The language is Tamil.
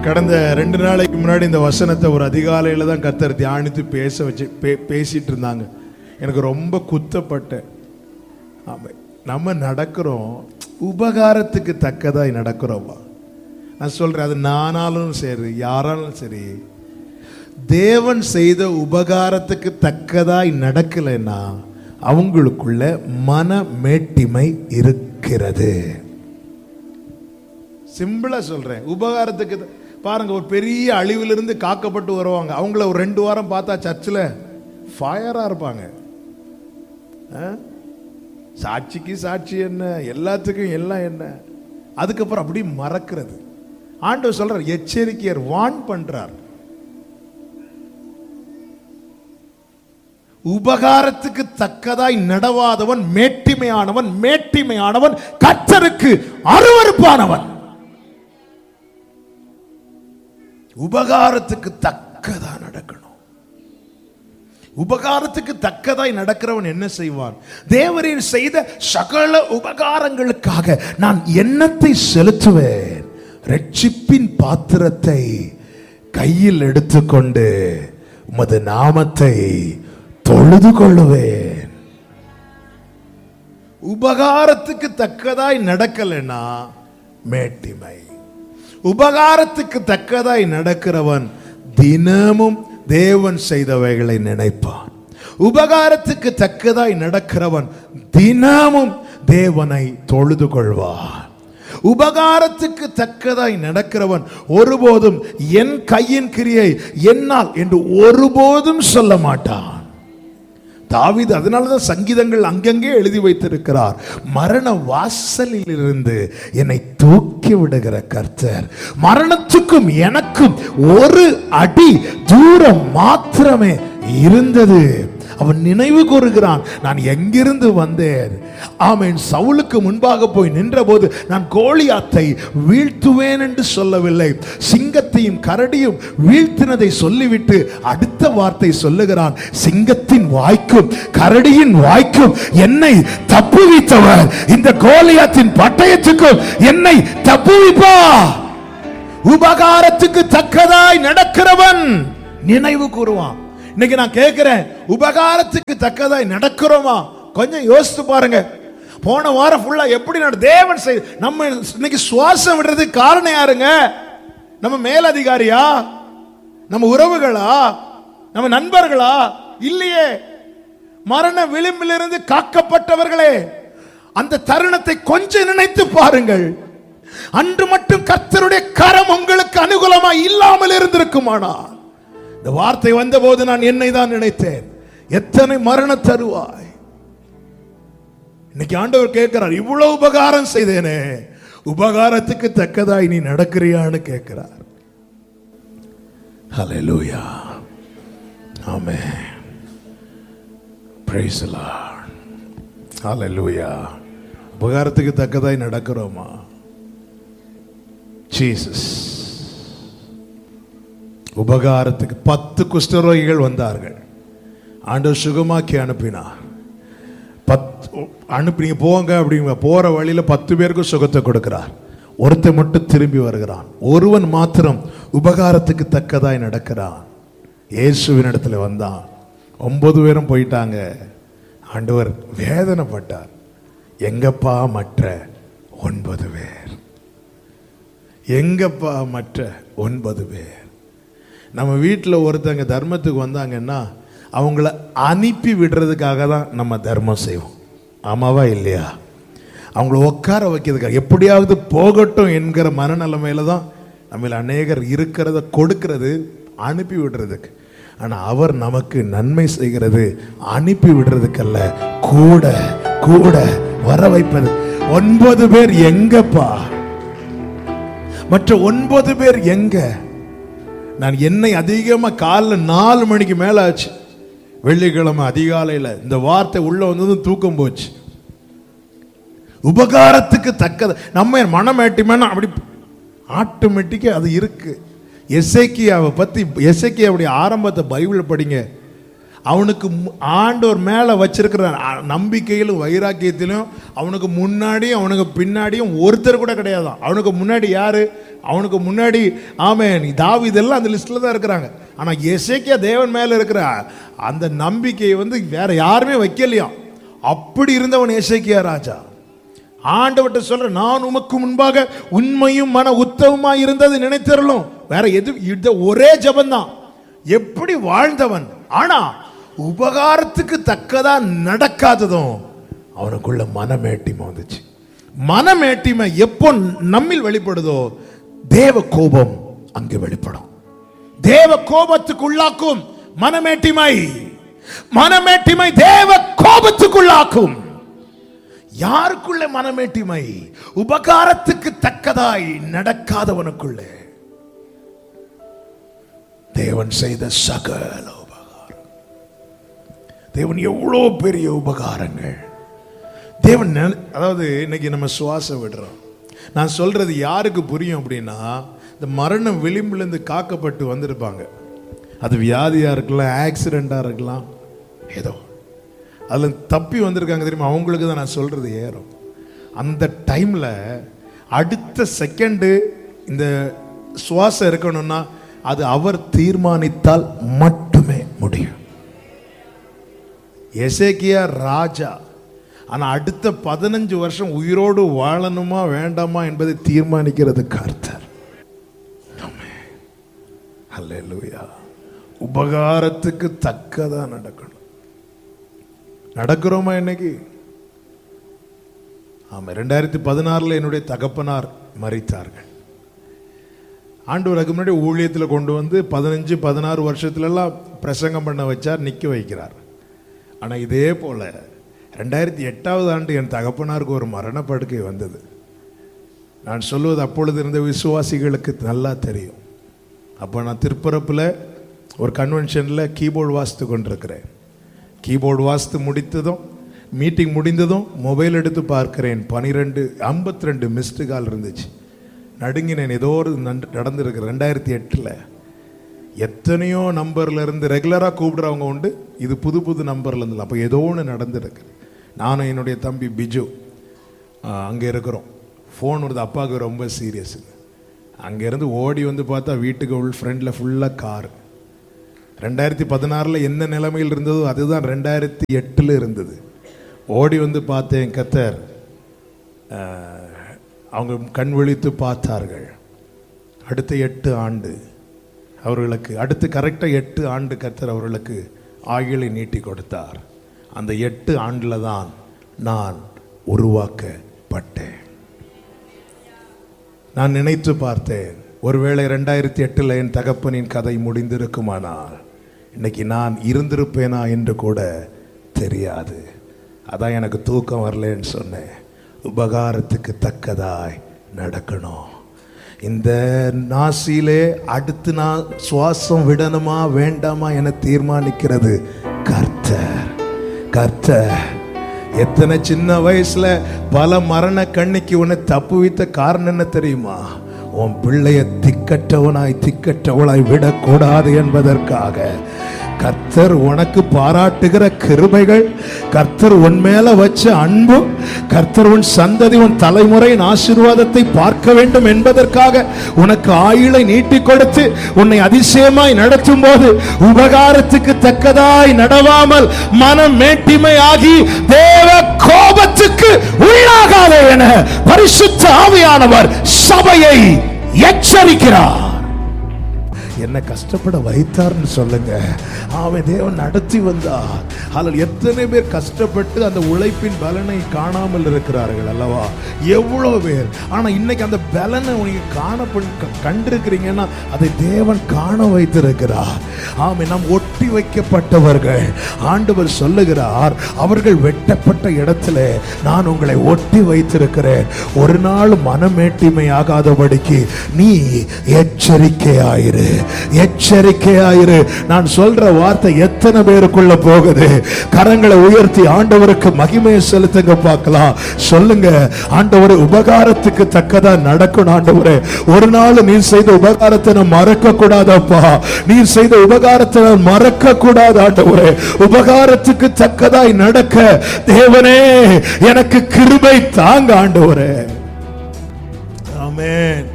கடந்த ரெண்டு நாளைக்கு முன்னாடி இந்த வசனத்தை ஒரு அதிகாலையில் தான் கத்தர் தியானித்து பேச வச்சு பே- பேசிட்டு இருந்தாங்க எனக்கு ரொம்ப குத்தப்பட்டேன் ஆமா நம்ம நடக்கிறோம் உபகாரத்துக்கு தக்கதாய் நடக்கிறோமா நான் சொல்றேன் அது நானாலும் சரி யாராலும் சரி தேவன் செய்த உபகாரத்துக்கு தக்கதாய் நடக்கலைன்னா அவங்களுக்குள்ள மன மேட்டிமை இருக்கிறது சிம்பிளா சொல்றேன் உபகாரத்துக்கு த- பாருங்க ஒரு பெரிய அழிவிலிருந்து காக்கப்பட்டு வருவாங்க அவங்கள ஒரு ரெண்டு வாரம் பார்த்தா சர்ச்சில் ஃபயரா இருப்பாங்க ஆ? சாட்சிக்கு சாட்சி என்ன எல்லாத்துக்கும் எல்லாம் என்ன அதுக்கப்புறம் அப்படி மறக்கிறது ஆண்டவர் சொல்றார் எச்சரிக்கையர் வான் பண்றார் உபகாரத்துக்கு தக்கதாய் நடவாதவன் மேட்டிமையானவன் மேட்டிமையானவன் கர்த்தருக்கு அருவருப்பானவன் உபகாரத்துக்கு தக்கதா நடக்கணும் உபகாரத்துக்கு தக்கதாய் நடக்கிறவன் என்ன செய்வான் தேவரீர் செய்த சகல உபகாரங்களுக்காக நான் எண்ணத்தை செலுத்துவேன் ரட்சிப்பின் பாத்திரத்தை கையில் எடுத்துக்கொண்டு உமது நாமத்தை தொழுது கொள்ளுவேன் உபகாரத்துக்கு தக்கதாய் நடக்கலைன்னா மேட்டிமை உபகாரத்துக்கு தக்கதாய் நடக்கிறவன் தினமும் தேவன் செய்தவைகளை நினைப்பான் உபகாரத்துக்கு தக்கதாய் நடக்கிறவன் தினமும் தேவனை தொழுது கொள்வான் உபகாரத்துக்கு தக்கதாய் நடக்கிறவன் ஒருபோதும் என் கையின் கிரியை என்னால் என்று ஒருபோதும் சொல்ல மாட்டான் தாவீது அதனாலதான் சங்கீதங்கள் அங்கங்கே எழுதி வைத்திருக்கிறார் மரண வாசலில் இருந்து என்னை தூக்கி விடுகிற கர்த்தர் மரணத்துக்கும் எனக்கும் ஒரு அடி தூரம் மாத்திரமே இருந்தது அவன் நினைவு கூறுகிறான் நான் எங்கிருந்து வந்தேன் ஆமேன் சவுலுக்கு முன்பாக போய் நின்றபோது நான் கோலியாத்தை வீழ்த்துவேன் என்று சொல்லவில்லை சிங்கத்தையும் கரடியும் வீழ்த்தினதை சொல்லிவிட்டு அடுத்த வார்த்தை சொல்லுகிறான் சிங்கத்தின் வாய்க்கும் கரடியின் வாய்க்கும் என்னை தப்புவித்தவர் இந்த கோலியாத்தின் பட்டயத்துக்கும் என்னை தப்புவிப்பா உபகாரத்துக்கு தக்கதாய் நடக்கிறவன் நினைவு கூறுவான் இன்னைக்கு நான் கேட்கிறேன் உபகாரத்துக்கு தக்கதாய் நடக்கிறோமா கொஞ்சம் யோசித்து பாருங்க போன வாரம் ஃபுல்லா எப்படி நட தேவன் செய் நம்ம இன்னைக்கு சுவாசம் விடுறதுக்கு காரணம் யாருங்க நம்ம மேலதிகாரியா நம்ம உறவுகளா நம்ம நண்பர்களா இல்லையே மரண விளிம்பிலிருந்து காக்கப்பட்டவர்களே அந்த தருணத்தை கொஞ்சம் நினைத்து பாருங்கள் அன்று மட்டும் கர்த்தருடைய கரம் உங்களுக்கு அனுகூலமா இல்லாமல் இருந்திருக்குமானால் இந்த வார்த்தை வந்தபோது நான் என்னை தான் நினைத்தேன் எத்தனை மரண தருவாய் இன்னைக்கு ஆண்டவர் கேட்கிறார் இவ்வளவு உபகாரம் செய்தேனே உபகாரத்துக்கு தக்கதாய் நீ நடக்கிறியான்னு கேட்கிறார் ஹalleluya ஆமென் praise the lord ஹalleluya உபகாரத்துக்கு தக்கதாய் நடக்கிறோமா ஜீசஸ் உபகாரத்துக்கு பத்து குஷ்டரோகிகள் வந்தார்கள் ஆண்டவர் சுகமாக்கி அனுப்பினார் பத்து அனுப்பி போங்க அப்படிங்க போற வழியில பத்து பேருக்கு சுகத்தை கொடுக்கிறார் ஒருத்தன் மட்டும் திரும்பி வருகிறான் ஒருவன் மாத்திரம் உபகாரத்துக்கு தக்கதாய் நடக்கிறான் இயேசுவின் இடத்துல வந்தான் ஒன்பது பேரும் போயிட்டாங்க ஆண்டவர் வேதனைப்பட்டார் எங்கப்பா மற்ற ஒன்பது பேர் எங்கப்பா மற்ற ஒன்பது பேர் நம்ம வீட்டில் ஒருத்தங்க தர்மத்துக்கு வந்தாங்கன்னா அவங்கள அனுப்பி விடுறதுக்காக தான் நம்ம தர்மம் செய்வோம் ஆமாவா இல்லையா அவங்கள உட்கார வைக்கிறதுக்காக எப்படியாவது போகட்டும் என்கிற மனநிலைமையில தான் நம்மள அநேகர் இருக்கிறத கொடுக்கிறது அனுப்பி விடுறதுக்கு ஆனால் அவர் நமக்கு நன்மை செய்கிறது அனுப்பி விடுறதுக்கல்ல கூட கூட வர வைப்பது ஒன்பது பேர் எங்கப்பா மற்ற ஒன்பது பேர் எங்க நான் என்னை அதிகமா காலைல நாலு மணிக்கு மேல ஆச்சு வெள்ளிக்கிழமை அதிகாலையில இந்த வார்த்தை உள்ள வந்ததும் தூக்கம் போச்சு உபகாரத்துக்கு தக்கது நம்ம மனமேட்டிமேனா அப்படி ஆட்டோமேட்டிக்கா அது இருக்கு எசேக்கியாவை பத்தி எசேக்கியாவுடைய ஆரம்பத்தை பைபிள் படிங்க அவனுக்கு மு- ஆண்டவர் மேல வச்சிருக்கிற அ- நம்பிக்கையிலும் வைராக்கியத்திலும் அவனுக்கு முன்னாடியும் அவனுக்கு பின்னாடியும் ஒருத்தர் கூட கிடையாதான் அவனுக்கு முன்னாடி யாரு அவனுக்கு முன்னாடி ஆமென் தாவீதெல்லாம் அந்த லிஸ்ட்ல தான் இருக்கிறாங்க ஆனா எசேக்கியா தேவன் மேல இருக்கிற அந்த நம்பிக்கையை வந்து வேற யாருமே வைக்கலையாம் அப்படி இருந்தவன் எசேக்கியா ராஜா ஆண்டவர்கிட்ட சொல்ற நான் உமக்கு முன்பாக உண்மையும் மன உத்தமமாய் இருந்தது நினைத்தரலும் வேற எது இது ஒரே ஜபந்தான் எப்படி வாழ்ந்தவன் ஆனா உபகாரத்துக்கு தக்கதா நடக்காததும் அவனுக்குள்ள மனமேட்டிமை வந்துச்சு மனமேட்டிமை எப்போ நம்மில் வெளிப்படுதோ தேவ கோபம் அங்கே வெளிப்படும் தேவ கோபத்துக்குள்ளாக்கும் மனமேட்டிமை மனமேட்டிமை தேவ கோபத்துக்குள்ளாக்கும் யாருக்குள்ள மனமேட்டிமை உபகாரத்துக்கு தக்கதாய் நடக்காதவனுக்குள்ளே தேவன் செய்த சகல உபகாரம் தேவன் எவ்வளோ பெரிய உபகாரங்கள் தேவன் நினை- அதாவது இன்னைக்கு நம்ம சுவாசம் விடுறோம் நான் சொல்றது யாருக்கு புரியும் அப்படின்னா இந்த மரண விளிம்பிலிருந்து காக்கப்பட்டு வந்திருப்பாங்க அது வியாதியா இருக்கலாம் ஆக்சிடெண்டா இருக்கலாம் ஏதோ அதில் தப்பி வந்திருக்காங்க தெரியுமா அவங்களுக்கு தான் நான் சொல்றது ஏறும் அந்த டைம்ல அடுத்த செகண்டு இந்த சுவாசம் இருக்கணும்னா அது அவர் தீர்மானித்தால் மட்டுமே முடியும் எசேக்கியா ராஜா ஆனா அடுத்த பதினஞ்சு வருஷம் உயிரோடு வாழணுமா வேண்டாமா என்பதை தீர்மானிக்கிறது கர்த்தர் அல்லேலூயா உபகாரத்துக்கு தக்கதா நடக்கணும் நடக்கிறோமா இன்னைக்கு ஆமா ரெண்டாயிரத்தி பதினாறுல என்னுடைய தகப்பனார் மறித்தார்கள் ஆண்டவர் அதுக்கு முன்னாடி ஊழியத்தில் கொண்டு வந்து பதினஞ்சு பதினாறு வருஷத்துலலாம் பிரசங்கம் பண்ண வச்சார் நிற்க வைக்கிறார் ஆனால் இதே போல ரெண்டாயிரத்தி எட்டாவது ஆண்டு என் தகப்பனாருக்கு ஒரு மரணப்படுக்கை வந்தது நான் சொல்வது அப்பொழுது இருந்த விசுவாசிகளுக்கு நல்லா தெரியும் அப்போ நான் திருப்பரப்பில் ஒரு கன்வென்ஷனில் கீபோர்டு வாசித்து கொண்டிருக்கிறேன் கீபோர்டு வாசித்து முடித்ததும் மீட்டிங் முடிந்ததும் மொபைல் எடுத்து பார்க்கிறேன் பனிரெண்டு ஐம்பத்தி ரெண்டு மிஸ்டு கால் இருந்துச்சு நடுங்கினேன் ஏதோ ஒரு நன்- நடந்திருக்கு ரெண்டாயிரத்தி எட்டில் எத்தனையோ நம்பர்ல இருந்து ரெகுலராக கூப்பிடுறவங்க உண்டு இது புது புது நம்பர்ல இருந்து அப்போ ஏதோ ஒன்று நடந்திருக்கு நானும் என்னுடைய தம்பி பிஜு அங்கே இருக்கிறோம் ஃபோன் வருது அப்பாவுக்கு ரொம்ப சீரியஸ் அங்கேருந்து ஓடி வந்து பார்த்தா வீட்டுக்கு உள் ஃப்ரெண்டில் ஃபுல்லாக கார் ரெண்டாயிரத்தி பதினாறில் என்ன நிலைமையில் இருந்ததோ அதுதான் ரெண்டாயிரத்தி எட்டில் இருந்தது ஓடி வந்து பார்த்தேன் கத்தர் ஆஹ், அவங்க கண் விழித்து பார்த்தார்கள் அடுத்த எட்டு ஆண்டு அவர்களுக்கு அடுத்து கரெக்டாக எட்டு ஆண்டு கத்தர் அவர்களுக்கு ஆயுளை நீட்டி கொடுத்தார் அந்த எட்டு ஆண்டில் தான் நான் உருவாக்கப்பட்டேன் நான் நினைத்து பார்த்தேன் ஒருவேளை ரெண்டாயிரத்தி எட்டில் என் தகப்பனின் கதை முடிந்திருக்குமானால் இன்னைக்கு நான் இருந்திருப்பேனா என்று கூட தெரியாது அதான் எனக்கு தூக்கம் வரலன்னு சொன்னேன் உபகாரத்துக்கு தக்கதாய் நடக்கணும் இந்த நாசியிலே அடுத்து நான் சுவாசம் விடணுமா வேண்டாமா என தீர்மானிக்கிறது கர்த்தர் கர்த்தர் எத்தனை சின்ன வயசுல பல மரண கண்ணிக்கு உன்னை தப்பு வைத்த காரணம் என்ன தெரியுமா உன் பிள்ளைய திக்கற்றவனாய் திக்கற்றவளாய் விடக்கூடாது என்பதற்காக கர்த்தர் உனக்கு பாராட்டுகிற கிருபைகள் கர்த்தர் உன் மேல வச்ச அன்பு கர்த்தர் உன் சந்ததி உன் தலைமுறையின் ஆசீர்வாதத்தை பார்க்க வேண்டும் என்பதற்காக உனக்கு ஆயுளை நீட்டி கொடுத்து உன்னை அதிசயமாய் நடத்தும் போது உபகாரத்துக்கு தக்கதாய் நடவாமல் மனம் மேட்டிமையாகி தேவ கோபத்துக்கு உள்ளாகாதே என பரிசுத்த ஆவியானவர் சபையை எச்சரிக்கிறார் என்ன கஷ்டப்பட வைத்தார்னு சொல்லுங்க அவன் தேவன் நடத்தி வந்தார் அதில் எத்தனை பேர் கஷ்டப்பட்டு அந்த உழைப்பின் பலனை காணாமல் இருக்கிறார்கள் அல்லவா எவ்வளோ பேர் ஆனா இன்னைக்கு அந்த பலனை நீங்க காணப்ப கண்டிருக்கிறீங்கன்னா அதை தேவன் காண வைத்திருக்கிறார் ஆமை நாம் ஒட்டி வைக்கப்பட்டவர்கள் ஆண்டவர் சொல்லுகிறார் அவர்கள் வெட்டப்பட்ட இடத்துல நான் உங்களை ஒட்டி வைத்திருக்கிறேன் ஒரு நாள் மனமேட்டிமை ஆகாதபடிக்கு நீ எச்சரிக்கையாயிரு எச்சரிக்கையாயிரு நான் சொல்ற வார்த்தை எத்தனை பேருக்குள்ள போகுது கரங்களை உயர்த்தி ஆண்டவருக்கு மகிமையை செலுத்துங்க பார்க்கலாம் சொல்லுங்க ஆண்டவரே உபகாரத்துக்கு தக்கதா நடக்கணும் ஆண்டவரே ஒரு நாள் நீர் செய்த உபகாரத்தை நான் மறக்க கூடாதப்பா நீர் செய்த உப உபகாரத்தை நான் மறக்க கூடாது ஆண்டவரே உபகாரத்துக்கு தக்கதாய் நடக்க தேவனே எனக்கு கிருபை தாங்க ஆண்டவரே ஆமென்